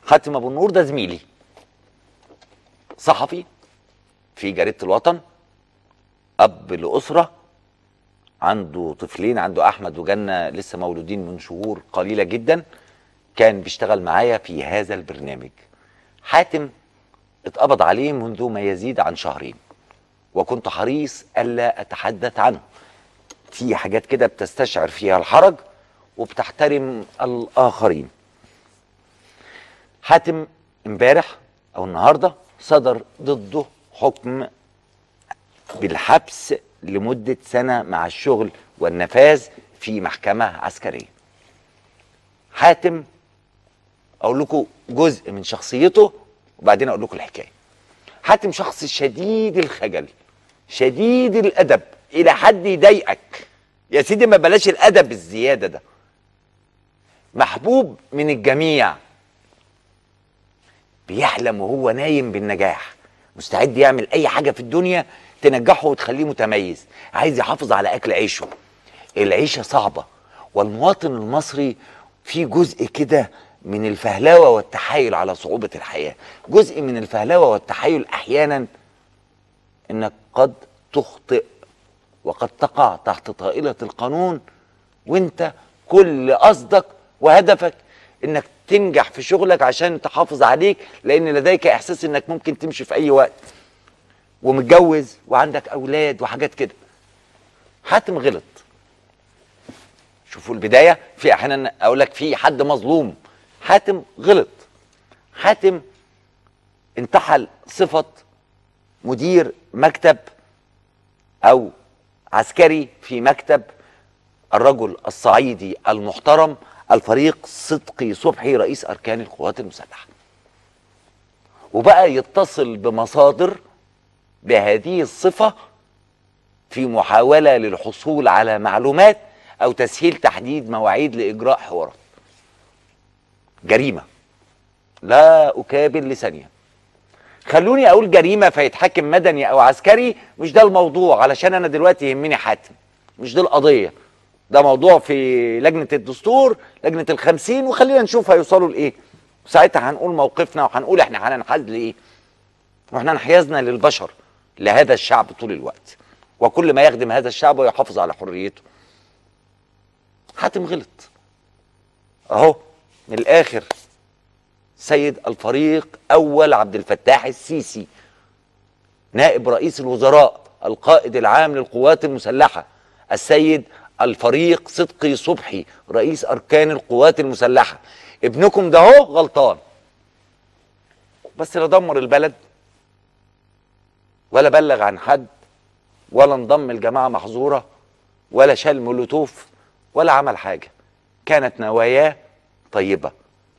حاتم ابو النور ده زميلي صحفي في جريده الوطن اب لاسره عنده طفلين عنده احمد وجنه لسه مولودين من شهور قليله جدا كان بيشتغل معايا في هذا البرنامج حاتم اتقبض عليه منذ ما يزيد عن شهرين وكنت حريص الا اتحدث عنه في حاجات كده بتستشعر فيها الحرج وبتحترم الاخرين حاتم امبارح او النهارده صدر ضده حكم بالحبس لمده سنه مع الشغل والنفاذ في محكمه عسكريه حاتم اقول لكم جزء من شخصيته وبعدين اقول لكم الحكايه حاتم شخص شديد الخجل شديد الادب الى حد يضايقك يا سيدي ما بلاش الادب الزياده ده محبوب من الجميع بيحلم وهو نايم بالنجاح مستعد يعمل اي حاجه في الدنيا تنجحه وتخليه متميز عايز يحافظ على اكل عيشه العيشه صعبه والمواطن المصري في جزء كده من الفهلوه والتحايل على صعوبه الحياه جزء من الفهلوه والتحايل احيانا انك قد تخطئ وقد تقع تحت طائله القانون وانت كل قصدك وهدفك انك تنجح في شغلك عشان تحافظ عليك لان لديك احساس انك ممكن تمشي في اي وقت ومتجوز وعندك اولاد وحاجات كده حاتم غلط شوفوا البدايه في احيانا اقول لك في حد مظلوم حاتم غلط حاتم انتحل صفه مدير مكتب او عسكري في مكتب الرجل الصعيدي المحترم الفريق صدقي صبحي رئيس اركان القوات المسلحه وبقى يتصل بمصادر بهذه الصفه في محاوله للحصول على معلومات او تسهيل تحديد مواعيد لاجراء حوارات جريمه لا اكابر لثانيه خلوني اقول جريمه فيتحكم مدني او عسكري مش ده الموضوع علشان انا دلوقتي يهمني حاتم مش دي القضيه ده موضوع في لجنه الدستور لجنه الخمسين وخلينا نشوف هيوصلوا لايه ساعتها هنقول موقفنا وهنقول احنا هننحاز لايه واحنا انحيازنا للبشر لهذا الشعب طول الوقت وكل ما يخدم هذا الشعب ويحافظ على حريته حاتم غلط اهو من الاخر سيد الفريق اول عبد الفتاح السيسي نائب رئيس الوزراء القائد العام للقوات المسلحه السيد الفريق صدقي صبحي رئيس اركان القوات المسلحه ابنكم ده هو غلطان بس لا دمر البلد ولا بلغ عن حد ولا انضم الجماعه محظوره ولا شال مولوتوف ولا عمل حاجه كانت نواياه طيبه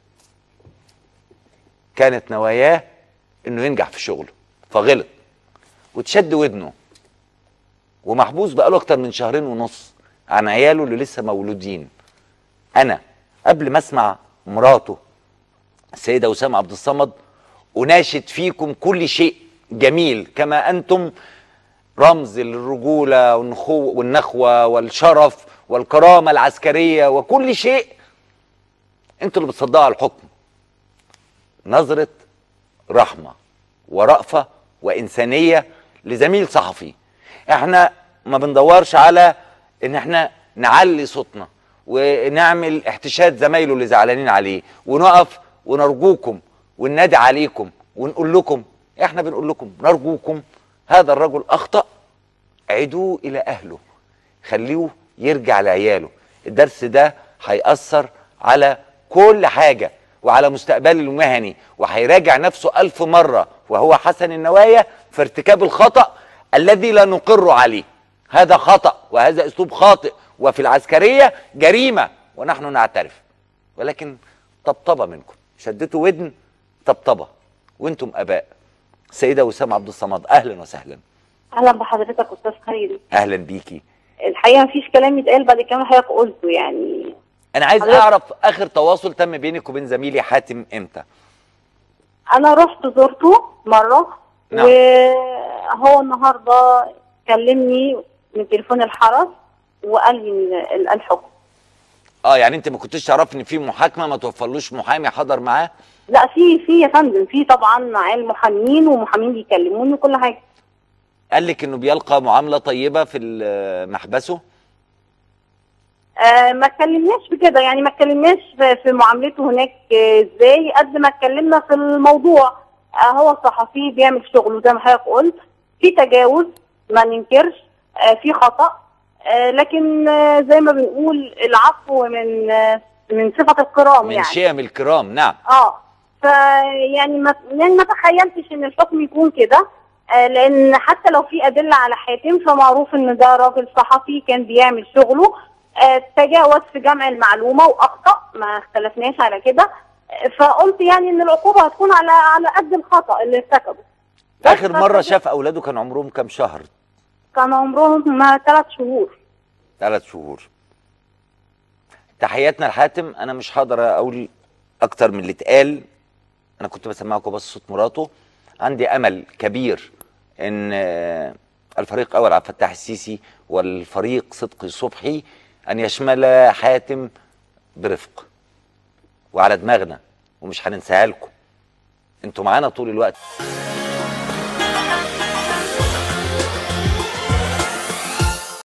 كانت نواياه انه ينجح في شغله فغلط وتشد ودنه ومحبوس بقاله اكتر من شهرين ونص عن عياله اللي لسه مولودين انا قبل ما اسمع مراته السيده وسام عبد الصمد اناشد فيكم كل شيء جميل كما انتم رمز للرجوله والنخوه والنخوه والشرف والكرامه العسكريه وكل شيء انتوا اللي بتصدقوا على الحكم نظره رحمه ورأفه وانسانيه لزميل صحفي احنا ما بندورش على ان احنا نعلي صوتنا ونعمل احتشاد زمايله اللي زعلانين عليه ونقف ونرجوكم وننادي عليكم ونقول لكم احنا بنقول لكم نرجوكم هذا الرجل اخطا عيدوه الى اهله خليه يرجع لعياله الدرس ده هيأثر على كل حاجة وعلى مستقبله المهني وهيراجع نفسه ألف مرة وهو حسن النوايا في ارتكاب الخطأ الذي لا نقر عليه هذا خطأ وهذا أسلوب خاطئ وفي العسكرية جريمة ونحن نعترف ولكن طبطبة منكم شدتوا ودن طبطبة وانتم أباء السيدة وسام عبد الصمد أهلا وسهلا اهلا بحضرتك استاذ خيري أهلا بيكي الحقيقه مفيش كلام يتقال بعد الكلام اللي حضرتك قلته يعني أنا عايز حضرتك- أعرف آخر تواصل تم بينك وبين زميلي حاتم إمتى انا رحت زرته مره نعم. وهو النهارده كلمني من تليفون الحرس وقال لي ال- الحكم اه يعني انت ما كنتش تعرف ان في محاكمه ما توفرلوش محامي حضر معاه لا في في يا فندم في طبعا معاه المحامين ومحامين بيكلموني وكل حاجه قال لك انه بيلقى معامله طيبه في ال- محبسه آه ما اتكلمناش بكده يعني ما اتكلمناش في, في معاملته هناك آه، ازاي قد ما اتكلمنا في الموضوع آه هو صحفي بيعمل شغله زي ما حضرتك قلت في تجاوز ما ننكرش آه في خطأ آه لكن آه زي ما بنقول العفو من آه من صفة الكرام من يعني شيم الكرام نعم اه فيعني ما يعني ما تخيلتش ان الحكم يكون كده آه لان حتى لو في ادله على حاتم فمعروف ان ده راجل صحفي كان بيعمل شغله آه تجاوز في جمع المعلومه واخطا ما اختلفناش على كده آه فقلت يعني ان العقوبه هتكون على على قد الخطا اللي ارتكبه بس اخر مره فكده شاف اولاده كان عمرهم كام شهر كان عمرهم ثلاث شهور ثلاث شهور تحياتنا لحاتم انا مش هقدر اقول اكتر من اللي اتقال انا كنت بسمعكم بس صوت مراته عندي امل كبير ان آه، الفريق اول عبد الفتاح السيسي والفريق صدقي صبحي ان يشمل حاتم برفق وعلى دماغنا ومش هننساها لكم انتوا معانا طول الوقت